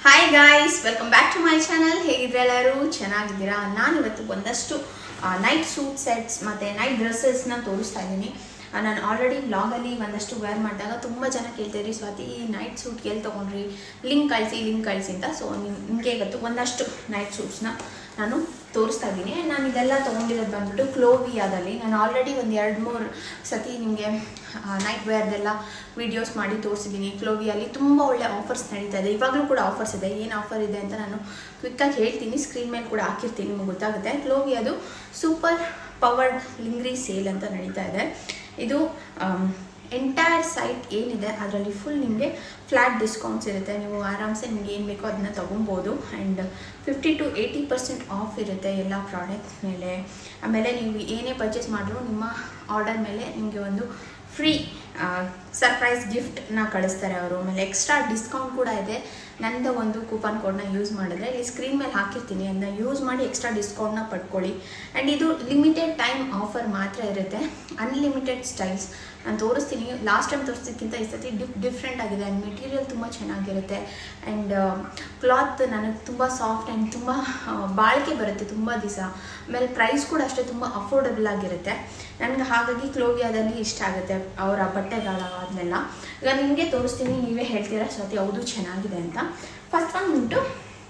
Hi guys welcome back to my channel ಹೇಗಿದ್ರೆ ಎಲ್ಲರೂ ಚೆನ್ನಾಗಿದ್ದೀರಾ ನಾನು ಇವತ್ತು ಒಂದಷ್ಟು ನೈಟ್ ಸೂಟ್ ಸೆಟ್ಸ್ ಮತ್ತು ನೈಟ್ ಡ್ರೆಸ್ಸಸ್ನ ತೋರಿಸ್ತಾ ಇದ್ದೀನಿ ನಾನು ಆಲ್ರೆಡಿ ಬ್ಲಾಗಲ್ಲಿ ಒಂದಷ್ಟು ವೇರ್ ಮಾಡಿದಾಗ ತುಂಬ ಜನ ಕೇಳ್ತಿದ್ರಿ ಸ್ವಾತಿ ಈ ನೈಟ್ ಸೂಟ್ ಎಲ್ಲಿ ತೊಗೊಂಡ್ರಿ ಲಿಂಕ್ ಕಳಿಸಿ ಲಿಂಕ್ ಕಳಿಸಿ ಅಂತ ಸೊ ನಿಮಗೆ ಇವತ್ತು ಒಂದಷ್ಟು ನೈಟ್ ಸೂಟ್ಸ್ನ ನಾನು ತೋರಿಸ್ತಾ ಇದ್ದೀನಿ ಆ್ಯಂಡ್ ನಾನು ಇದೆಲ್ಲ ತೊಗೊಂಡಿರೋದು ಬಂದ್ಬಿಟ್ಟು ಕ್ಲೋವಿಯಾದಲ್ಲಿ ನಾನು ಆಲ್ರೆಡಿ ಒಂದು ಎರಡು ಮೂರು ಸತಿ ನಿಮಗೆ ನೈಟ್ ವೇರ್ದೆಲ್ಲ ವೀಡಿಯೋಸ್ ಮಾಡಿ ತೋರಿಸಿದ್ದೀನಿ ಕ್ಲೋವಿಯಲ್ಲಿ ತುಂಬ ಒಳ್ಳೆ ಆಫರ್ಸ್ ನಡೀತಾ ಇದೆ ಇವಾಗಲೂ ಕೂಡ ಆಫರ್ಸ್ ಇದೆ ಏನು ಆಫರ್ ಇದೆ ಅಂತ ನಾನು ಕ್ವಿಕ್ಕಾಗಿ ಹೇಳ್ತೀನಿ ಸ್ಕ್ರೀನ್ ಮೇಲೆ ಕೂಡ ಹಾಕಿರ್ತೀನಿ ನಿಮ್ಗೆ ಗೊತ್ತಾಗುತ್ತೆ ಕ್ಲೋವಿಯಾದು ಸೂಪರ್ ಪವರ್ಡ್ ಲಿಂಗ್ರಿ ಸೇಲ್ ಅಂತ ನಡೀತಾ ಇದೆ ಇದು ಎಂಟೈರ್ ಸೈಟ್ ಏನಿದೆ ಅದರಲ್ಲಿ ಫುಲ್ ನಿಮಗೆ ಫ್ಲ್ಯಾಟ್ ಡಿಸ್ಕೌಂಟ್ಸ್ ಇರುತ್ತೆ ನೀವು ಆರಾಮ್ಸೆ ನಿಮ್ಗೆ ಏನು ಬೇಕೋ ಅದನ್ನ ತೊಗೊಬೋದು and fifty to eighty percent off ಇರುತ್ತೆ ಎಲ್ಲ ಪ್ರಾಡಕ್ಟ್ಸ್ ಮೇಲೆ ಆಮೇಲೆ ನೀವು ಏನೇ ಪರ್ಚೇಸ್ ಮಾಡಿದ್ರು ನಿಮ್ಮ ಆರ್ಡರ್ ಮೇಲೆ ನಿಮಗೆ ಒಂದು ಫ್ರೀ ಸರ್ಪ್ರೈಸ್ ಗಿಫ್ಟ್ನ ಕಳಿಸ್ತಾರೆ ಅವರು ಆಮೇಲೆ ಎಕ್ಸ್ಟ್ರಾ ಡಿಸ್ಕೌಂಟ್ ಕೂಡ ಇದೆ ನಂದು ಒಂದು ಕೂಪನ್ ಕೋಡ್ನ ಯೂಸ್ ಮಾಡಿದ್ರೆ ಇಲ್ಲಿ ಸ್ಕ್ರೀನ್ ಮೇಲೆ ಹಾಕಿರ್ತೀನಿ ಅದನ್ನ ಯೂಸ್ ಮಾಡಿ ಎಕ್ಸ್ಟ್ರಾ ಡಿಸ್ಕೌಂಟ್ನ ಪಡ್ಕೊಳ್ಳಿ ಆ್ಯಂಡ್ ಇದು ಲಿಮಿಟೆಡ್ ಟೈಮ್ ಆಫರ್ ಮಾತ್ರ ಇರುತ್ತೆ ಅನ್ಲಿಮಿಟೆಡ್ ಸ್ಟೈಲ್ಸ್ ನಾನು ತೋರಿಸ್ತೀನಿ ಲಾಸ್ಟ್ ಟೈಮ್ ತೋರಿಸಿದ್ದಕ್ಕಿಂತ ಈ ಸತಿ ಡಿಫ್ ಡಿಫ್ರೆಂಟ್ ಆಗಿದೆ ಆ್ಯಂಡ್ ಮೆಟೀರಿಯಲ್ ತುಂಬ ಚೆನ್ನಾಗಿರುತ್ತೆ ಆ್ಯಂಡ್ ಕ್ಲಾತ್ ನನಗೆ ತುಂಬ ಸಾಫ್ಟ್ ಆ್ಯಂಡ್ ತುಂಬ ಬಾಳಿಕೆ ಬರುತ್ತೆ ತುಂಬ ದಿವಸ ಆಮೇಲೆ ಪ್ರೈಸ್ ಕೂಡ ಅಷ್ಟೇ ತುಂಬ ಅಫೋರ್ಡಬಲ್ ಆಗಿರುತ್ತೆ ನನಗೆ ಹಾಗಾಗಿ ಕ್ಲೋವಿಯಾದಲ್ಲಿ ಇಷ್ಟ ಆಗುತ್ತೆ ಅವರ ಬಟ್ಟೆಗಳ ಅದನ್ನೆಲ್ಲ ಈಗ ನಿಮಗೆ ತೋರಿಸ್ತೀನಿ ನೀವೇ ಹೇಳ್ತೀರಾ ಸತಿ ಹೌದು ಚೆನ್ನಾಗಿದೆ ಅಂತ ಫಸ್ಟ್ ಒನ್ ಉಂಟು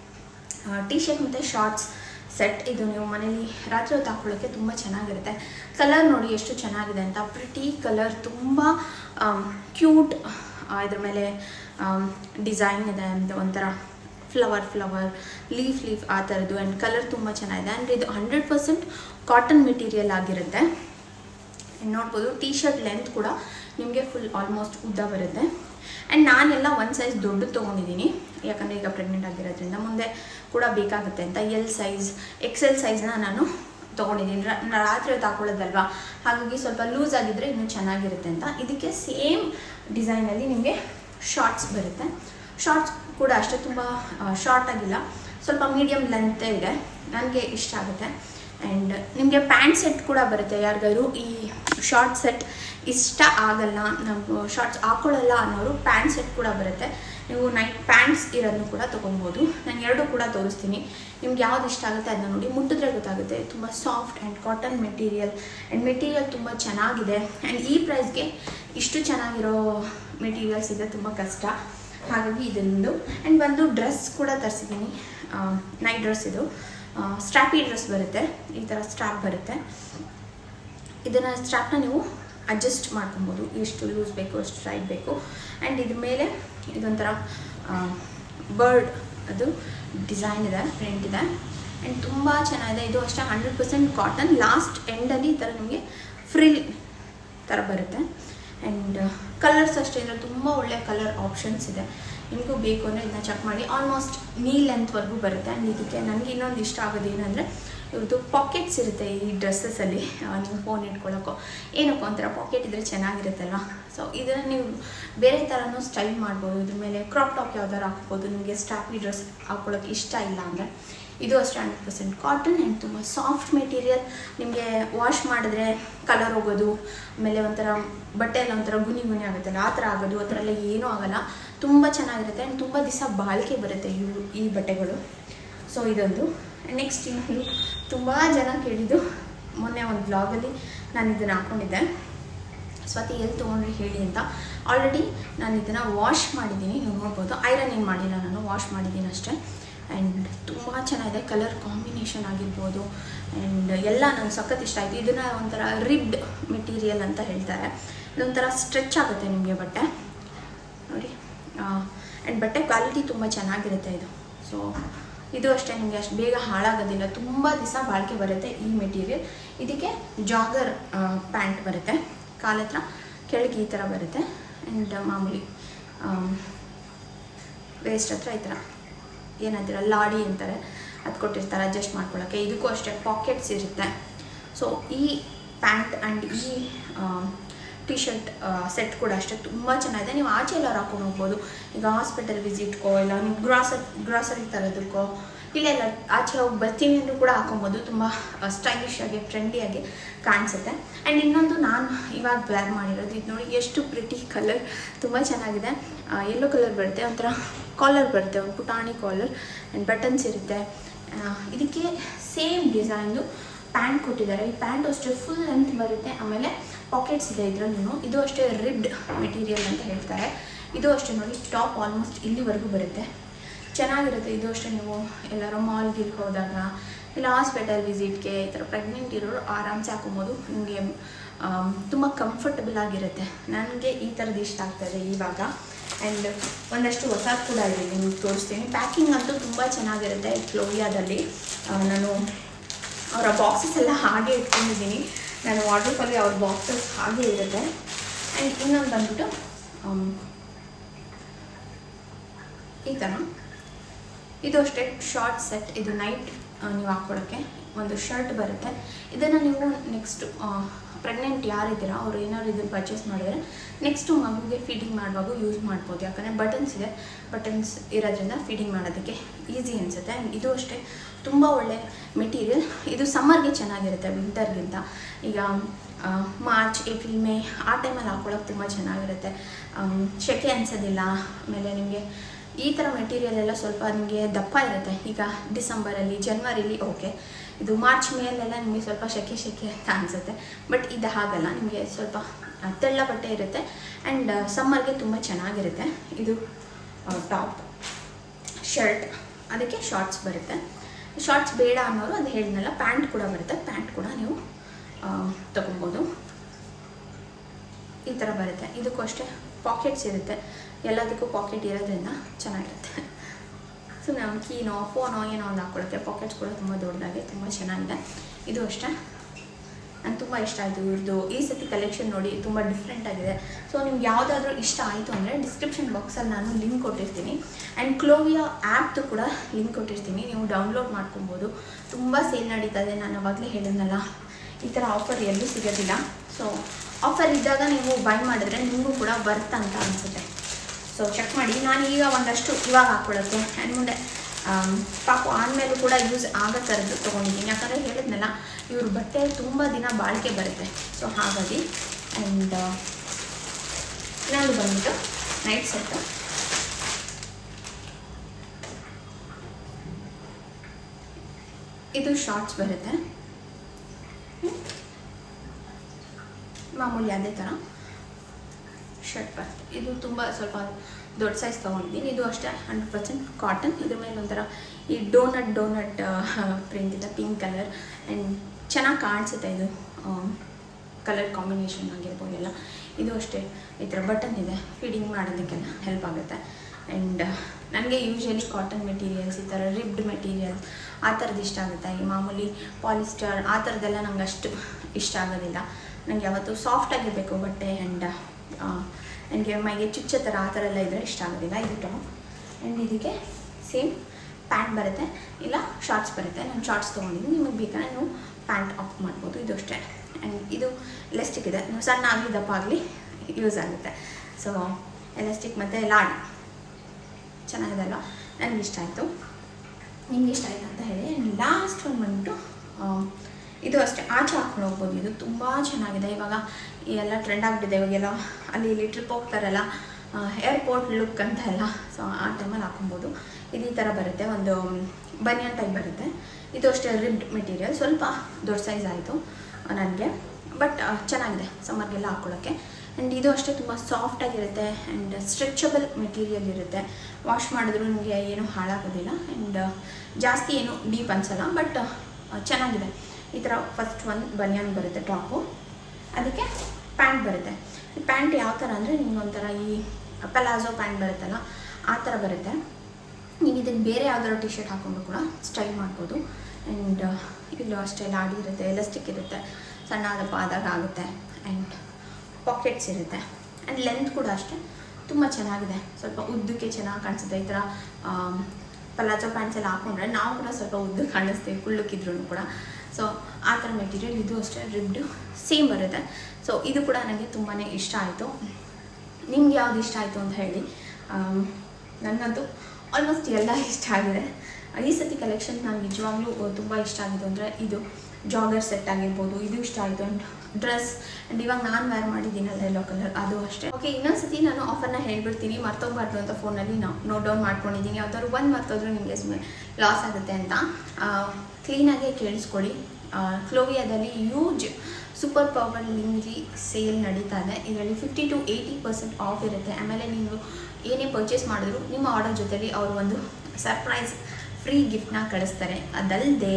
ಟಿ ಶರ್ಟ್ ಮತ್ತು ಶಾರ್ಟ್ಸ್ ಸೆಟ್ ಇದು ನೀವು ಮನೇಲಿ ರಾತ್ರಿ ಹೊತ್ತು ಹಾಕೊಳ್ಳೋಕ್ಕೆ ತುಂಬ ಚೆನ್ನಾಗಿರುತ್ತೆ ಕಲರ್ ನೋಡಿ ಎಷ್ಟು ಚೆನ್ನಾಗಿದೆ ಅಂತ ಪ್ರಿಟಿ ಕಲರ್ ತುಂಬ ಕ್ಯೂಟ್ ಇದ್ರ ಮೇಲೆ ಡಿಸೈನ್ ಇದೆ ಅಂತ ಒಂಥರ ಫ್ಲವರ್ ಫ್ಲವರ್ ಲೀಫ್ ಲೀಫ್ ಆ ಥರದ್ದು ಆ್ಯಂಡ್ ಕಲರ್ ತುಂಬ ಚೆನ್ನಾಗಿದೆ ಆ್ಯಂಡ್ ಇದು ಹಂಡ್ರೆಡ್ ಪರ್ಸೆಂಟ್ ಕಾಟನ್ ಮೆಟೀರಿಯಲ್ ಆಗಿರುತ್ತೆ ನೋಡ್ಬೋದು ಟಿ ಶರ್ಟ್ ಲೆಂತ್ ಕೂಡ ನಿಮಗೆ ಫುಲ್ ಆಲ್ಮೋಸ್ಟ್ ಉದ್ದ ಬರುತ್ತೆ ಆ್ಯಂಡ್ ನಾನೆಲ್ಲ ಒಂದು ಸೈಜ್ ದೊಡ್ಡದು ತೊಗೊಂಡಿದ್ದೀನಿ ಯಾಕಂದರೆ ಈಗ ಪ್ರೆಗ್ನೆಂಟ್ ಆಗಿರೋದ್ರಿಂದ ಮುಂದೆ ಕೂಡ ಬೇಕಾಗುತ್ತೆ ಅಂತ ಎಲ್ ಸೈಜ್ ಎಕ್ಸೆಲ್ ಸೈಜ್ನ ನಾನು ತೊಗೊಂಡಿದ್ದೀನಿ ರಾತ್ರಿ ಹೊತ್ತು ಹಾಕೊಳ್ಳೋದಲ್ವಾ ಹಾಗಾಗಿ ಸ್ವಲ್ಪ ಲೂಸ್ ಆಗಿದ್ದರೆ ಇನ್ನೂ ಚೆನ್ನಾಗಿರುತ್ತೆ ಅಂತ ಇದಕ್ಕೆ ಸೇಮ್ ಡಿಸೈನಲ್ಲಿ ನಿಮಗೆ ಶಾರ್ಟ್ಸ್ ಬರುತ್ತೆ ಶಾರ್ಟ್ಸ್ ಕೂಡ ಅಷ್ಟೇ ತುಂಬ ಶಾರ್ಟ್ ಆಗಿಲ್ಲ ಸ್ವಲ್ಪ ಮೀಡಿಯಮ್ ಲೆಂತೇ ಇದೆ ನನಗೆ ಇಷ್ಟ ಆಗುತ್ತೆ ಆ್ಯಂಡ್ ನಿಮಗೆ ಪ್ಯಾಂಟ್ ಸೆಟ್ ಕೂಡ ಬರುತ್ತೆ ಯಾರಿಗಾದ್ರು ಈ ಶಾರ್ಟ್ ಸೆಟ್ ಇಷ್ಟ ಆಗಲ್ಲ ನಾವು ಶಾರ್ಟ್ಸ್ ಹಾಕೊಳ್ಳಲ್ಲ ಅನ್ನೋರು ಪ್ಯಾಂಟ್ ಸೆಟ್ ಕೂಡ ಬರುತ್ತೆ ನೀವು ನೈಟ್ ಪ್ಯಾಂಟ್ಸ್ ಇರೋದನ್ನು ಕೂಡ ತೊಗೊಬೋದು ನಾನು ಎರಡು ಕೂಡ ತೋರಿಸ್ತೀನಿ ನಿಮ್ಗೆ ಯಾವ್ದು ಇಷ್ಟ ಆಗುತ್ತೆ ಅದನ್ನ ನೋಡಿ ಮುಟ್ಟಿದ್ರೆ ಗೊತ್ತಾಗುತ್ತೆ ತುಂಬ soft and cotton material and material ತುಂಬ ಚೆನ್ನಾಗಿದೆ ಆ್ಯಂಡ್ ಈ ಪ್ರೈಸ್ಗೆ ಇಷ್ಟು ಚೆನ್ನಾಗಿರೋ ಮೆಟೀರಿಯಲ್ಸ್ ಇದೆ ತುಂಬ ಕಷ್ಟ ಹಾಗಾಗಿ ಇದೊಂದು ಆ್ಯಂಡ್ ಒಂದು ಡ್ರೆಸ್ ಕೂಡ ತರಿಸಿದ್ದೀನಿ ನೈಟ್ ಡ್ರೆಸ್ ಇದು ಸ್ಟ್ರಾಪಿ ಡ್ರೆಸ್ ಬರುತ್ತೆ ಈ ಥರ ಸ್ಟ್ರಾಪ್ ಬರುತ್ತೆ ಇದನ್ನು ಸ್ಟ್ರಾಪ್ನ ನೀವು ಅಡ್ಜಸ್ಟ್ ಮಾಡ್ಕೊಬೋದು ಎಷ್ಟು ಲೂಸ್ ಬೇಕು ಎಷ್ಟು ಟೈಟ್ ಬೇಕು ಆ್ಯಂಡ್ ಇದ್ರ ಮೇಲೆ ಇದೊಂಥರ ಬರ್ಡ್ ಅದು ಡಿಸೈನ್ ಇದೆ ಪ್ರಿಂಟ್ ಇದೆ ಆ್ಯಂಡ್ ತುಂಬ ಚೆನ್ನಾಗಿದೆ ಇದು ಅಷ್ಟೇ ಹಂಡ್ರೆಡ್ ಪರ್ಸೆಂಟ್ ಕಾಟನ್ ಲಾಸ್ಟ್ ಎಂಡಲ್ಲಿ ಈ ಥರ ನಿಮಗೆ ಫ್ರಿಲ್ ಥರ ಬರುತ್ತೆ ಆ್ಯಂಡ್ ಕಲರ್ಸ್ ಅಷ್ಟೇ ಇದರಲ್ಲಿ ತುಂಬ ಒಳ್ಳೆಯ ಕಲರ್ ಆಪ್ಷನ್ಸ್ ಇದೆ ನಿಮಗೂ ಬೇಕು ಅಂದರೆ ಇದನ್ನ ಚೆಕ್ ಮಾಡಿ ಆಲ್ಮೋಸ್ಟ್ ನೀ ಲೆಂತ್ವರೆಗೂ ಬರುತ್ತೆ ಆ್ಯಂಡ್ ಇದಕ್ಕೆ ನನಗೆ ಇನ್ನೊಂದು ಇಷ್ಟ ಆಗೋದು ಏನಂದರೆ ಇವ್ರದ್ದು ಪಾಕೆಟ್ಸ್ ಇರುತ್ತೆ ಈ ಡ್ರೆಸ್ಸಸ್ಸಲ್ಲಿ ನೀವು ಫೋನ್ ಇಟ್ಕೊಳ್ಳೋಕ್ಕೋ ಏನಕ್ಕೋ ಒಂಥರ ಪಾಕೆಟ್ ಇದ್ದರೆ ಚೆನ್ನಾಗಿರುತ್ತಲ್ವ ಸೊ ಇದನ್ನು ನೀವು ಬೇರೆ ಥರನೂ ಸ್ಟೈಲ್ ಮಾಡ್ಬೋದು ಇದ್ರ ಮೇಲೆ ಕ್ರಾಪ್ ಟಾಪ್ ಯಾವ್ದಾರು ಹಾಕ್ಬೋದು ನಿಮಗೆ ಸ್ಟ್ಯಾಪಿ ಡ್ರೆಸ್ ಹಾಕ್ಕೊಳ್ಳೋಕೆ ಇಷ್ಟ ಇಲ್ಲ ಅಂದರೆ ಇದು ಅಷ್ಟೇ ಹಂಡ್ರೆಡ್ ಪರ್ಸೆಂಟ್ ಕಾಟನ್ ಆ್ಯಂಡ್ ತುಂಬ ಸಾಫ್ಟ್ ಮೆಟೀರಿಯಲ್ ನಿಮಗೆ ವಾಶ್ ಮಾಡಿದ್ರೆ ಕಲರ್ ಹೋಗೋದು ಆಮೇಲೆ ಒಂಥರ ಬಟ್ಟೆ ಎಲ್ಲ ಒಂಥರ ಗುನಿ ಗುನಿ ಆಗುತ್ತಲ್ಲ ಆ ಥರ ಆಗೋದು ಆ ಥರ ಎಲ್ಲ ಏನೂ ಆಗೋಲ್ಲ ತುಂಬ ಚೆನ್ನಾಗಿರುತ್ತೆ ಆ್ಯಂಡ್ ತುಂಬ ದಿವಸ ಬಾಳಿಕೆ ಬರುತ್ತೆ ಇವು ಈ ಬಟ್ಟೆಗಳು ಸೊ ಇದೊಂದು ನೆಕ್ಸ್ಟ್ ಇನ್ನೊಂದು ತುಂಬ ಜನ ಕೇಳಿದ್ದು ಮೊನ್ನೆ ಒಂದು ಬ್ಲಾಗಲ್ಲಿ ನಾನು ಇದನ್ನು ಹಾಕ್ಕೊಂಡಿದ್ದೆ ಸ್ವತಿ ಎಲ್ಲಿ ತೊಗೊಂಡ್ರಿ ಹೇಳಿ ಅಂತ ಆಲ್ರೆಡಿ ನಾನು ಇದನ್ನು ವಾಶ್ ಮಾಡಿದ್ದೀನಿ ನೀವು ನೋಡ್ಬೋದು ಐರನ್ ಏನು ಮಾಡಿಲ್ಲ ನಾನು ವಾಶ್ ಮಾಡಿದ್ದೀನಿ ಅಷ್ಟೇ ಆ್ಯಂಡ್ ತುಂಬ ಚೆನ್ನಾಗಿದೆ ಕಲರ್ ಕಾಂಬಿನೇಷನ್ ಆಗಿರ್ಬೋದು ಆ್ಯಂಡ್ ಎಲ್ಲ ನನಗೆ ಸಖತ್ ಇಷ್ಟ ಆಯಿತು ಇದನ್ನು ಒಂಥರ ರಿಬ್ಡ್ ಮೆಟೀರಿಯಲ್ ಅಂತ ಹೇಳ್ತಾರೆ ಇದೊಂಥರ ಸ್ಟ್ರೆಚ್ ಆಗುತ್ತೆ ನಿಮಗೆ ಬಟ್ಟೆ ನೋಡಿ ಆ್ಯಂಡ್ ಬಟ್ಟೆ ಕ್ವಾಲಿಟಿ ತುಂಬ ಚೆನ್ನಾಗಿರುತ್ತೆ ಇದು ಸೊ ಇದು ಅಷ್ಟೇ ನಿಮಗೆ ಅಷ್ಟು ಬೇಗ ಹಾಳಾಗೋದಿಲ್ಲ ತುಂಬ ದಿವಸ ಬಾಳಿಕೆ ಬರುತ್ತೆ ಈ ಮೆಟೀರಿಯಲ್ ಇದಕ್ಕೆ ಜಾಗರ್ ಪ್ಯಾಂಟ್ ಬರುತ್ತೆ ಕಾಲ ಹತ್ರ ಕೆಳಗೆ ಈ ಥರ ಬರುತ್ತೆ ಆ್ಯಂಡ್ ಮಾಮೂಲಿ ವೇಸ್ಟ್ ಹತ್ರ ಈ ಥರ ಏನಂತೀರ ಲಾಡಿ ಅಂತಾರೆ ಅದು ಕೊಟ್ಟಿರ್ತಾರೆ ಅಡ್ಜಸ್ಟ್ ಮಾಡ್ಕೊಳ್ಳೋಕ್ಕೆ ಇದಕ್ಕೂ ಅಷ್ಟೇ ಪಾಕೆಟ್ಸ್ ಇರುತ್ತೆ ಸೊ ಈ ಪ್ಯಾಂಟ್ ಆ್ಯಂಡ್ ಈ ಟಿ ಶರ್ಟ್ ಸೆಟ್ ಕೂಡ ಅಷ್ಟೇ ತುಂಬ ಚೆನ್ನಾಗಿದೆ ನೀವು ಆಚೆ ಎಲ್ಲರೂ ಹಾಕೊಂಡು ಹೋಗ್ಬೋದು ಈಗ ಹಾಸ್ಪಿಟಲ್ ವಿಸಿಟ್ಗೋ ಇಲ್ಲ ನೀವು ಗ್ರಾಸರಿ ಗ್ರಾಸರಿ ತರೋದಕ್ಕೋ ಇಲ್ಲೆಲ್ಲ ಆಚೆ ಹೋಗಿ ಬರ್ತೀನಿ ಅಂದರೂ ಕೂಡ ಹಾಕೊಬೋದು ತುಂಬ ಸ್ಟೈಲಿಶ್ ಆಗಿ ಟ್ರೆಂಡಿಯಾಗಿ ಕಾಣಿಸುತ್ತೆ ಆ್ಯಂಡ್ ಇನ್ನೊಂದು ನಾನು ಇವಾಗ ವೇರ್ ಮಾಡಿರೋದು ಇದು ನೋಡಿ ಎಷ್ಟು ಪ್ರಿಟಿ ಕಲರ್ ತುಂಬ ಚೆನ್ನಾಗಿದೆ ಯೆಲ್ಲೋ ಕಲರ್ ಬರುತ್ತೆ ಒಂಥರ ಕಾಲರ್ ಬರುತ್ತೆ ಒಂದು ಪುಟಾಣಿ ಕಾಲರ್ ಆ್ಯಂಡ್ ಬಟನ್ಸ್ ಇರುತ್ತೆ ಆ, ಇದಕ್ಕೆ ಸೇಮ್ ಡಿಸೈನ್ದು ಪ್ಯಾಂಟ್ ಕೊಟ್ಟಿದ್ದಾರೆ ಈ ಪ್ಯಾಂಟ್ ಅಷ್ಟೇ ಫುಲ್ ಲೆಂತ್ ಬರುತ್ತೆ ಆಮೇಲೆ ಪಾಕೆಟ್ಸ್ ಇದೆ ಇದರಲ್ಲೂ ಇದು ಅಷ್ಟೇ ರಿಬ್ಡ್ ಮೆಟೀರಿಯಲ್ ಅಂತ ಹೇಳ್ತಾರೆ ಇದು ಅಷ್ಟೇ ನೋಡಿ ಟಾಪ್ ಆಲ್ಮೋಸ್ಟ್ ಇಲ್ಲಿವರೆಗೂ ಬರುತ್ತೆ ಚೆನ್ನಾಗಿರುತ್ತೆ ಇದು ಅಷ್ಟೇ ನೀವು ಎಲ್ಲರೂ ಮಾಲ್ಗೆ ಹೋದಾಗ ಇಲ್ಲ ಹಾಸ್ಪಿಟಲ್ ವಿಸಿಟ್ಗೆ ಈ ಥರ ಪ್ರೆಗ್ನೆಂಟ್ ಇರೋರು ಆರಾಮ್ಸೆ ಹಾಕೊಬೋದು ನಿಮಗೆ ತುಂಬ ಕಂಫರ್ಟಬಲ್ ಆಗಿರುತ್ತೆ ನನಗೆ ಈ ಥರದ್ದು ಇಷ್ಟ ಆಗ್ತದೆ ಇವಾಗ ಆ್ಯಂಡ್ ಒಂದಷ್ಟು ಹೊಸದು ಕೂಡ ಇದೆ ನಿಮ್ಗೆ ತೋರಿಸ್ತೀನಿ ಪ್ಯಾಕಿಂಗ್ ಅಂತೂ ತುಂಬ ಚೆನ್ನಾಗಿರುತ್ತೆ ಫ್ಲೋರಿಯಾದಲ್ಲಿ ಆ, ನಾನು ಅವರ ಬಾಕ್ಸಸ್ ಎಲ್ಲ ಹಾಗೆ ಇಟ್ಕೊಂಡಿದ್ದೀನಿ ನಾನು ವಾಟ್ರೂಫಲ್ಲಿ ಅವ್ರ ಬಾಕ್ಸಸ್ ಹಾಗೆ ಇರುತ್ತೆ ಆ್ಯಂಡ್ ಇನ್ನೊಂದು ಬಂದ್ಬಿಟ್ಟು ಆಮ್, ಈ ಥರ ಇದು ಅಷ್ಟೇ ಶಾರ್ಟ್ ಸೆಟ್ ಇದು ನೈಟ್ ನೀವು ಹಾಕ್ಕೊಳ್ಳೋಕ್ಕೆ ಒಂದು ಶರ್ಟ್ ಬರುತ್ತೆ ಇದನ್ನು ನೀವು ನೆಕ್ಸ್ಟ್ ಪ್ರೆಗ್ನೆಂಟ್ ಯಾರಿದ್ದೀರಾ ಅವ್ರು ಏನಾದ್ರು ಇದನ್ನು ಪರ್ಚೇಸ್ ಮಾಡಿದ್ರೆ ನೆಕ್ಸ್ಟು ಮಗುಗೆ ಫೀಡಿಂಗ್ ಮಾಡುವಾಗ ಯೂಸ್ ಮಾಡ್ಬೋದು ಯಾಕಂದರೆ ಬಟನ್ಸ್ ಇದೆ ಬಟನ್ಸ್ ಇರೋದ್ರಿಂದ ಫೀಡಿಂಗ್ ಮಾಡೋದಕ್ಕೆ ಈಸಿ ಅನಿಸುತ್ತೆ ಇದು ಅಷ್ಟೇ ತುಂಬ ಒಳ್ಳೆ ಮೆಟೀರಿಯಲ್ ಇದು ಸಮ್ಮರ್ಗೆ ಚೆನ್ನಾಗಿರುತ್ತೆ ವಿಂಟರ್ಗಿಂತ ಈಗ ಆ, ಮಾರ್ಚ್ ಏಪ್ರಿಲ್ ಮೇ ಆ ಟೈಮಲ್ಲಿ ಹಾಕ್ಕೊಳ್ಳೋಕೆ ತುಂಬ ಚೆನ್ನಾಗಿರುತ್ತೆ ಆಮ್, ಸೆಕೆ ಅನಿಸೋದಿಲ್ಲ ಆಮೇಲೆ ನಿಮಗೆ ಈ ಥರ ಮೆಟೀರಿಯಲ್ ಎಲ್ಲ ಸ್ವಲ್ಪ ನಿಮಗೆ ದಪ್ಪ ಇರುತ್ತೆ ಈಗ ಡಿಸೆಂಬರಲ್ಲಿ ಜನ್ವರಿಲಿ ಓಕೆ ಇದು ಮಾರ್ಚ್ ಮೇಲೆಲ್ಲ ನಿಮಗೆ ಸ್ವಲ್ಪ ಸೆಕೆ ಸೆಕೆ ಅಂತ ಅನಿಸುತ್ತೆ ಬಟ್ ಇದು ಹಾಗಲ್ಲ ನಿಮಗೆ ಸ್ವಲ್ಪ ಆ, ತೆಳ್ಳ ಬಟ್ಟೆ ಇರುತ್ತೆ ಆ್ಯಂಡ್ ಸಮ್ಮರ್ಗೆ ತುಂಬ ಚೆನ್ನಾಗಿರುತ್ತೆ ಇದು ಟಾಪ್ ಶರ್ಟ್ ಅದಕ್ಕೆ ಶಾರ್ಟ್ಸ್ ಬರುತ್ತೆ ಶಾರ್ಟ್ಸ್ ಬೇಡ ಅನ್ನೋರು ಅದು ಹೇಳಿದ್ನಲ್ಲ ಪ್ಯಾಂಟ್ ಕೂಡ ಬರುತ್ತೆ ಪ್ಯಾಂಟ್ ಕೂಡ ನೀವು ಆ, ತಗೊಬೋದು ಈ ಥರ ಬರುತ್ತೆ ಇದಕ್ಕೂ ಅಷ್ಟೇ ಪಾಕೆಟ್ಸ್ ಇರುತ್ತೆ ಎಲ್ಲದಕ್ಕೂ ಪಾಕೆಟ್ ಇರೋದ್ರಿಂದ ಚೆನ್ನಾಗಿರುತ್ತೆ ಸೊ ನಾವು ಕೀನೋ ಫೋನೋ ಏನೋ ಒಂದು ಹಾಕ್ಕೊಳ್ಳೋಕ್ಕೆ ಪಾಕೆಟ್ಸ್ ಕೂಡ ತುಂಬ ದೊಡ್ಡದಾಗಿ ತುಂಬ ಚೆನ್ನಾಗಿದೆ ಇದು ಅಷ್ಟೇ ನಂಗೆ ತುಂಬ ಇಷ್ಟ ಆಯಿತು ಇವ್ರದ್ದು ಈ ಸತಿ ಕಲೆಕ್ಷನ್ ನೋಡಿ ತುಂಬ ಡಿಫ್ರೆಂಟ್ ಆಗಿದೆ ಸೊ ನಿಮ್ಗೆ ಯಾವುದಾದ್ರೂ ಇಷ್ಟ ಆಯಿತು ಅಂದರೆ ಡಿಸ್ಕ್ರಿಪ್ಷನ್ ಬಾಕ್ಸಲ್ಲಿ ನಾನು ಲಿಂಕ್ ಕೊಟ್ಟಿರ್ತೀನಿ ಆ್ಯಂಡ್ ಕ್ಲೋವಿಯಾ ಆ್ಯಪ್ದು ಕೂಡ ಲಿಂಕ್ ಕೊಟ್ಟಿರ್ತೀನಿ ನೀವು ಡೌನ್ಲೋಡ್ ಮಾಡ್ಕೊಬೋದು ತುಂಬ ಸೇಲ್ ನಡೀತಾ ಇದೆ ನಾನು ಅವಾಗಲೇ ಹೇಳಿದ್ನಲ್ಲ ಈ ಥರ ಆಫರ್ ಎಲ್ಲೂ ಸಿಗೋದಿಲ್ಲ ಸೊ ಆಫರ್ ಇದ್ದಾಗ ನೀವು ಬೈ ಮಾಡಿದ್ರೆ ನಿಮಗೂ ಕೂಡ ವರ್ತ್ ಅಂತ ಅನಿಸುತ್ತೆ ಸೊ ಚೆಕ್ ಮಾಡಿ ನಾನು ಈಗ ಒಂದಷ್ಟು ಇವಾಗ ಹಾಕ್ಕೊಳ್ಳೋಕ್ಕೆ ಆ್ಯಂಡ್ ಮುಂದೆ ಆಮ್, ಪಾಪು ಆದಮೇಲೂ ಕೂಡ ಯೂಸ್ ಆಗೋ ಥರದ್ದು ತೊಗೊಂಡಿದ್ದೀನಿ ಯಾಕಂದರೆ ಹೇಳಿದ್ನಲ್ಲ ಇವ್ರ ಬಟ್ಟೆ ತುಂಬ ದಿನ ಬಾಳಿಕೆ ಬರುತ್ತೆ ಸೊ ಹಾಗಾಗಿ ಆ್ಯಂಡ್ ಇನ್ನೊಂದು ಬಂದ್ಬಿಟ್ಟು ನೈಟ್ ಸೆಟ್ಟು ಇದು ಶಾರ್ಟ್ಸ್ ಬರುತ್ತೆ ಹ್ಮ್. ಮಾಮೂಲಿ ಅದೇ ಥರ ಶರ್ಟ್ ಬರುತ್ತೆ ಇದು ತುಂಬ ಸ್ವಲ್ಪ ದೊಡ್ಡ ಸೈಜ್ ತೊಗೊಂಡಿದ್ದೀನಿ ಇದು ಅಷ್ಟೇ ಹಂಡ್ರೆಡ್ ಪರ್ಸೆಂಟ್ ಕಾಟನ್ ಇದ್ರ ಮೇಲೆ ಒಂಥರ ಈ ಡೋನಟ್ ಡೋನಟ್ ಪ್ರಿಂಟ್ ಇದೆ ಪಿಂಕ್ ಕಲರ್ ಆ್ಯಂಡ್ ಚೆನ್ನಾಗಿ ಕಾಣಿಸುತ್ತೆ ಇದು ಕಲರ್ ಕಾಂಬಿನೇಷನ್ ಆಗಿರ್ಬೋದು ಎಲ್ಲ ಇದು ಅಷ್ಟೇ ಈ ಥರ ಬಟನ್ ಇದೆ ಫೀಡಿಂಗ್ ಮಾಡೋದಕ್ಕೆಲ್ಲ ಹೆಲ್ಪ್ ಆಗುತ್ತೆ ಆ್ಯಂಡ್ ನನಗೆ ಯೂಶ್ವಲಿ ಕಾಟನ್ ಮೆಟೀರಿಯಲ್ಸ್ ಈ ಥರ ರಿಬ್ಡ್ ಮೆಟೀರಿಯಲ್ಸ್ ಆ ಥರದ್ದು ಇಷ್ಟ ಆಗುತ್ತೆ ಈ ಮಾಮೂಲಿ ಪಾಲಿಸ್ಟರ್ ಆ ಥರದ್ದೆಲ್ಲ ನಂಗೆ ಅಷ್ಟು ಇಷ್ಟ ಆಗೋದಿಲ್ಲ ನನಗೆ ಯಾವತ್ತೂ ಸಾಫ್ಟ್ ಆಗಿರಬೇಕು ಬಟ್ಟೆ ಆ್ಯಂಡ್ ನನಗೆ ಮೈಗೆ ಚುಚ್ಚ ಥರ ಆ ಥರ ಎಲ್ಲ ಇದ್ದರೆ ಇಷ್ಟ ಆಗೋದಿಲ್ಲ ಇದು ಟಾಪ್ ಆ್ಯಂಡ್ ಇದಕ್ಕೆ ಸೇಮ್ ಪ್ಯಾಂಟ್ ಬರುತ್ತೆ ಇಲ್ಲ ಶಾರ್ಟ್ಸ್ ಬರುತ್ತೆ ನಾನು ಶಾರ್ಟ್ಸ್ ತೊಗೊಂಡಿದ್ದೀನಿ ನಿಮಗೆ ಬೇಕಾದ್ರೆ ನೀವು ಪ್ಯಾಂಟ್ ಆಫ್ ಮಾಡ್ಬೋದು ಇದು ಅಷ್ಟೇ ಆ್ಯಂಡ್ ಇದು ಎಲಾಸ್ಟಿಕ್ ಇದೆ ನೀವು ಸಣ್ಣ ಆಗಲಿ ದಪ್ಪ ಆಗಲಿ ಯೂಸ್ ಆಗುತ್ತೆ ಸೊ ಎಲಾಸ್ಟಿಕ್ ಮತ್ತು ಲಾಡ್ ಚೆನ್ನಾಗಿದೆ ಅಲ್ವಾ ನನಗೆ ಇಷ್ಟ ಆಯಿತು ನಿಮ್ಗೆ ಇಷ್ಟ ಆಯ್ತು ಅಂತ ಹೇಳಿ ಆ್ಯಂಡ್ ಲಾಸ್ಟ್ ಒಂದು ಬಂದ್ಬಿಟ್ಟು ಆ, ಇದು ಅಷ್ಟೇ ಆಚೆ ಹಾಕೊಂಡು ಹೋಗ್ಬೋದು ಇದು ತುಂಬ ಚೆನ್ನಾಗಿದೆ ಇವಾಗ ಈ ಎಲ್ಲ ಟ್ರೆಂಡ್ ಆಗಿಬಿಟ್ಟಿದೆ ಇವಾಗೆಲ್ಲ ಅಲ್ಲಿ ಇಲ್ಲಿ ಟ್ರಿಪ್ ಹೋಗ್ತಾರಲ್ಲ ಏರ್ಪೋರ್ಟ್ ಲುಕ್ ಅಂತ ಎಲ್ಲ ಸೊ ಆ ಟೈಮಲ್ಲಿ ಹಾಕೊಬೋದು ಇದು ಈ ಥರ ಬರುತ್ತೆ ಒಂದು ಬನಿಯನ್ ಟೈಪ್ ಬರುತ್ತೆ ಇದು ಅಷ್ಟೇ ರಿಬ್ಡ್ ಮೆಟೀರಿಯಲ್ ಸ್ವಲ್ಪ ದೊಡ್ಡ ಸೈಜ್ ಆಯಿತು ನನಗೆ ಬಟ್ ಚೆನ್ನಾಗಿದೆ ಸಮ್ಮರ್ಗೆಲ್ಲ ಹಾಕ್ಕೊಳ್ಳೋಕ್ಕೆ ಆ್ಯಂಡ್ ಇದು ಅಷ್ಟೇ ತುಂಬ ಸಾಫ್ಟಾಗಿರುತ್ತೆ ಆ್ಯಂಡ್ ಸ್ಟ್ರೆಚಬಲ್ ಮೆಟೀರಿಯಲ್ ಇರುತ್ತೆ ವಾಶ್ ಮಾಡಿದ್ರು ನಿಮಗೆ ಏನು ಹಾಳಾಗೋದಿಲ್ಲ ಆ್ಯಂಡ್ ಜಾಸ್ತಿ ಏನು ಡೀಪ್ ಅನಿಸಲ್ಲ ಬಟ್ ಚೆನ್ನಾಗಿದೆ ಈ ಥರ ಫಸ್ಟ್ ಒಂದು ಬನಿಯನ್ ಬರುತ್ತೆ ಟಾಪು ಅದಕ್ಕೆ ಪ್ಯಾಂಟ್ ಬರುತ್ತೆ ಈ ಪ್ಯಾಂಟ್ ಯಾವ ಥರ ಅಂದರೆ ನಿಮ್ಗೆ ಒಂಥರ ಈ ಪಲಾಜೋ ಪ್ಯಾಂಟ್ ಬರುತ್ತಲ್ಲ ಆ ಥರ ಬರುತ್ತೆ ನೀವು ಇದನ್ನು ಬೇರೆ ಯಾವ್ದಾದ್ರು ಟಿ ಶರ್ಟ್ ಹಾಕೊಂಡು ಕೂಡ ಸ್ಟೈಲ್ ಮಾಡ್ಬೋದು ಆ್ಯಂಡ್ ಇಲ್ಲೂ ಅಷ್ಟೇ ಲಾಡಿ ಇರುತ್ತೆ ಎಲಾಸ್ಟಿಕ್ ಇರುತ್ತೆ ಸಣ್ಣ ದಪ್ಪ ಆದಾಗ ಆಗುತ್ತೆ ಆ್ಯಂಡ್ ಪಾಕೆಟ್ಸ್ ಇರುತ್ತೆ ಆ್ಯಂಡ್ ಲೆಂತ್ ಕೂಡ ಅಷ್ಟೇ ತುಂಬ ಚೆನ್ನಾಗಿದೆ ಸ್ವಲ್ಪ ಉದ್ದಕ್ಕೆ ಚೆನ್ನಾಗಿ ಕಾಣಿಸುತ್ತೆ ಈ ಥರ ಪಲಾಜೋ ಪ್ಯಾಂಟ್ಸ್ ಎಲ್ಲ ಹಾಕೊಂಡ್ರೆ ನಾವು ಕೂಡ ಸ್ವಲ್ಪ ಉದ್ದ ಕಾಣಿಸ್ತೀವಿ ಕುಳ್ಳಕ್ಕಿದ್ರು ಕೂಡ ಸೊ ಆ ಥರ ಮೆಟೀರಿಯಲ್ ಇದು ಅಷ್ಟೇ ರಿಬ್ಡು ಸೇಮ್ ಬರುತ್ತೆ ಸೊ ಇದು ಕೂಡ ನನಗೆ ತುಂಬಾ ಇಷ್ಟ ಆಯಿತು ನಿಮ್ಗೆ ಯಾವ್ದು ಇಷ್ಟ ಆಯಿತು ಅಂತ ಹೇಳಿ ಆಮ್, ನನಗಂತೂ ಆಲ್ಮೋಸ್ಟ್ ಎಲ್ಲ ಇಷ್ಟ ಆಗಿದೆ ಈ ಸತಿ ಕಲೆಕ್ಷನ್ ನನಗೆ ನಿಜವಾಗ್ಲೂ ತುಂಬ ಇಷ್ಟ ಆಗಿದೆ ಅಂದರೆ ಇದು ಜಾಗರ್ ಸೆಟ್ ಆಗಿರ್ಬೋದು ಇದು ಇಷ್ಟ ಆಯಿತು ಆ್ಯಂಡ್ ಡ್ರೆಸ್ ಆ್ಯಂಡ್ ಇವಾಗ ನಾನು ವೇರ್ ಮಾಡಿದ್ದೀನಲ್ಲ ಎಲ್ಲೋ ಕಲರ್ ಅದು ಅಷ್ಟೇ ಓಕೆ ಇನ್ನೊಂದು ಸತಿ ನಾನು ಆಫರ್ನ ಹೇಳ್ಬಿಡ್ತೀನಿ ಮರ್ತೋಗ್ಬಾರ್ದು ಅಂತ ಫೋನಲ್ಲಿ ನಾವು ನೋಟ್ ಡೌನ್ ಮಾಡ್ಕೊಂಡಿದ್ದೀನಿ ಯಾವ್ದಾದ್ರು ಒಂದು ಮರ್ತೋದ್ರೂ ನಿಮಗೆ ಸುಮ್ಮನೆ ಲಾಸ್ ಆಗುತ್ತೆ ಅಂತ ಕ್ಲೀನಾಗೆ ಕೇಳಿಸ್ಕೊಡಿ ಕ್ಲೋವಿಯಾದಲ್ಲಿ use super power lingerie sale ನಡೀತಾ ಇದೆ ಇದರಲ್ಲಿ fifty to eighty percent off ಇರುತ್ತೆ ಆಮೇಲೆ ನೀವು ಏನೇ ಪರ್ಚೇಸ್ ಮಾಡಿದ್ರು ನಿಮ್ಮ ಆರ್ಡರ್ ಜೊತೆಲಿ ಅವರು ಒಂದು ಸರ್ಪ್ರೈಸ್ ಫ್ರೀ ಗಿಫ್ಟ್ನ ಕಳಿಸ್ತಾರೆ ಅದಲ್ಲದೆ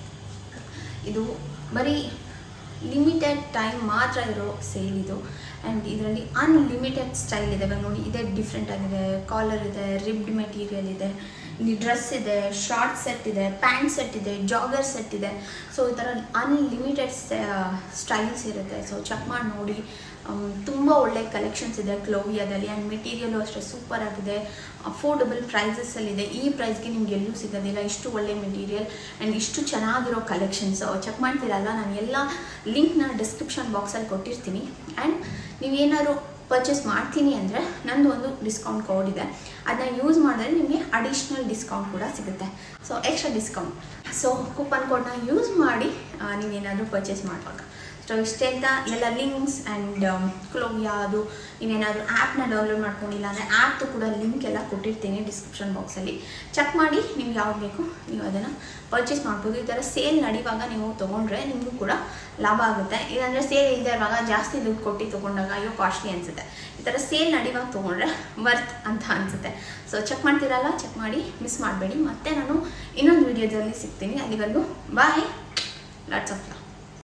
ಇದು ಬರೀ ಲಿಮಿಟೆಡ್ ಟೈಮ್ ಮಾತ್ರ ಇರೋ ಸೇಲ್ ಇದು ಆ್ಯಂಡ್ ಇದರಲ್ಲಿ ಅನ್ಲಿಮಿಟೆಡ್ ಸ್ಟೈಲ್ ಇದೆ ಇವಾಗ ನೋಡಿ ಇದೇ ಡಿಫ್ರೆಂಟ್ ಆಗಿದೆ ಕಾಲರ್ ಇದೆ ರಿಬ್ಡ್ ಮೆಟೀರಿಯಲ್ ಇದೆ ಇಲ್ಲಿ ಡ್ರೆಸ್ ಇದೆ ಶಾರ್ಟ್ ಸೆಟ್ ಇದೆ ಪ್ಯಾಂಟ್ ಸೆಟ್ ಇದೆ ಜಾಗರ್ ಸೆಟ್ ಇದೆ ಸೊ ಈ ಥರ ಅನ್ಲಿಮಿಟೆಡ್ ಸ್ಟೈಲ್ಸ್ ಇರುತ್ತೆ ಸೊ ಚೆಕ್ ಮಾಡಿ ನೋಡಿ ತುಂಬ ಒಳ್ಳೆ ಕಲೆಕ್ಷನ್ಸ್ ಇದೆ ಕ್ಲೋವಿಯಾದಲ್ಲಿ ಆ್ಯಂಡ್ ಮೆಟೀರಿಯಲು ಅಷ್ಟೇ ಸೂಪರ್ ಆಗಿದೆ ಅಫೋರ್ಡಬಲ್ ಪ್ರೈಸಸಲ್ಲಿದೆ ಈ ಪ್ರೈಸ್ಗೆ ನಿಮ್ಗೆ ಎಲ್ಲೂ ಸಿಗೋದಿಲ್ಲ ಇಷ್ಟು ಒಳ್ಳೆ ಮೆಟೀರಿಯಲ್ ಆ್ಯಂಡ್ ಇಷ್ಟು ಚೆನ್ನಾಗಿರೋ ಕಲೆಕ್ಷನ್ಸ್ ಚೆಕ್ ಮಾಡ್ತೀರಲ್ಲ ನಾನು ಎಲ್ಲ ಲಿಂಕ್ನ ಡಿಸ್ಕ್ರಿಪ್ಷನ್ ಬಾಕ್ಸಲ್ಲಿ ಕೊಟ್ಟಿರ್ತೀನಿ ಆ್ಯಂಡ್ ನೀವೇನಾದ್ರು ಪರ್ಚೇಸ್ ಮಾಡ್ತೀನಿ ಅಂದರೆ ನಂದು ಒಂದು ಡಿಸ್ಕೌಂಟ್ ಕೋಡ್ ಇದೆ ಅದನ್ನ ಯೂಸ್ ಮಾಡಿದ್ರೆ ನಿಮಗೆ ಅಡಿಷ್ನಲ್ ಡಿಸ್ಕೌಂಟ್ ಕೂಡ ಸಿಗುತ್ತೆ so extra discount so coupon ಕೋಡ್ನ ಯೂಸ್ ಮಾಡಿ ಆ, ನೀವೇನಾದರೂ ಪರ್ಚೇಸ್ ಮಾಡುವಾಗ ಸೊ ಇಷ್ಟೇ ಅಂತ ಎಲ್ಲ ಲಿಂಕ್ಸ್ ಆ್ಯಂಡ್ ಕ್ಲೋವಿಯಾ ಅದು ನೀವೇನಾದರೂ ಆ್ಯಪ್ನ ಡೌನ್ಲೋಡ್ ಮಾಡ್ಕೊಂಡಿಲ್ಲ ಅಂದರೆ ಆ್ಯಪ್ದು ಕೂಡ ಲಿಂಕ್ ಎಲ್ಲ ಕೊಟ್ಟಿರ್ತೀನಿ ಡಿಸ್ಕ್ರಿಪ್ಷನ್ ಬಾಕ್ಸಲ್ಲಿ ಚೆಕ್ ಮಾಡಿ ನಿಮ್ಗೆ ಯಾವ್ದು ಬೇಕು ನೀವು ಅದನ್ನು ಪರ್ಚೇಸ್ ಮಾಡ್ಬೋದು ಈ ಥರ ಸೇಲ್ ನಡೆಯುವಾಗ ನೀವು ತೊಗೊಂಡ್ರೆ ನಿಮಗೂ ಕೂಡ ಲಾಭ ಆಗುತ್ತೆ ಇಲ್ಲಾಂದರೆ ಸೇಲ್ ಇಲ್ಲದೆ ಇರುವಾಗ ಜಾಸ್ತಿ ದುಡ್ಡು ಕೊಟ್ಟು ತೊಗೊಂಡಾಗ ಅಯ್ಯೋ ಕಾಸ್ಟ್ಲಿ ಅನಿಸುತ್ತೆ ಈ ಥರ ಸೇಲ್ ನಡೆಯುವಾಗ ತೊಗೊಂಡ್ರೆ ವರ್ತ್ ಅಂತ ಅನಿಸುತ್ತೆ ಸೊ ಚೆಕ್ ಮಾಡ್ತೀರಲ್ಲ ಚೆಕ್ ಮಾಡಿ ಮಿಸ್ ಮಾಡಬೇಡಿ ಮತ್ತೆ ನಾನು ಇನ್ನೊಂದು ವಿಡಿಯೋದಲ್ಲಿ ಸಿಗ್ತೀನಿ ಅಲ್ಲಿವರೆಗೂ ಬಾಯ್ ಲಾಟ್ಸ್ ಆಫ್